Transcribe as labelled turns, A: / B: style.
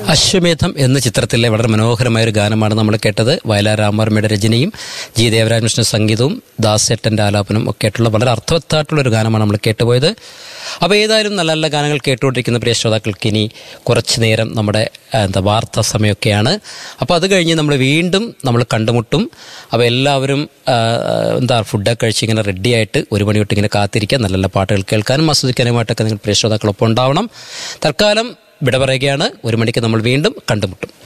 A: അശ്വമേധം എന്ന ചിത്രത്തിലെ വളരെ മനോഹരമായ ഒരു ഗാനമാണ് നമ്മൾ കേട്ടത് വയലാർ രാമവർമ്മയുടെ രചനയും ജി ദേവരാജകൃഷ്ണ സംഗീതവും ദാസേട്ടൻ്റെ ആലാപനം ഒക്കെ ആയിട്ടുള്ള വളരെ അർത്ഥവത്തായിട്ടുള്ള ഒരു ഗാനമാണ് നമ്മൾ കേട്ടുപോയത് അപ്പോൾ ഏതായാലും നല്ല നല്ല ഗാനങ്ങൾ കേട്ടുകൊണ്ടിരിക്കുന്ന പ്രിയ ശ്രോതാക്കൾക്ക് ഇനി കുറച്ച് നേരം നമ്മുടെ ആ, എന്താ വാർത്താ സമയമൊക്കെയാണ് അപ്പോൾ അത് കഴിഞ്ഞ് നമ്മൾ വീണ്ടും നമ്മൾ കണ്ടുമുട്ടും അപ്പോൾ എല്ലാവരും ആ, എന്താ ഫുഡൊക്കെ കഴിച്ച് ഇങ്ങനെ റെഡിയായിട്ട് ഒരു മണി തൊട്ട് ഇങ്ങനെ കാത്തിരിക്കുക നല്ല നല്ല പാട്ടുകൾ കേൾക്കാനും ആസ്വദിക്കാനുമായിട്ടൊക്കെ നിങ്ങൾ പ്രിയ ശ്രോതാക്കളൊപ്പം ഉണ്ടാവണം തൽക്കാലം വിട പറയുകയാണ് ഒരു മണിക്ക് നമ്മൾ വീണ്ടും കണ്ടുമുട്ടും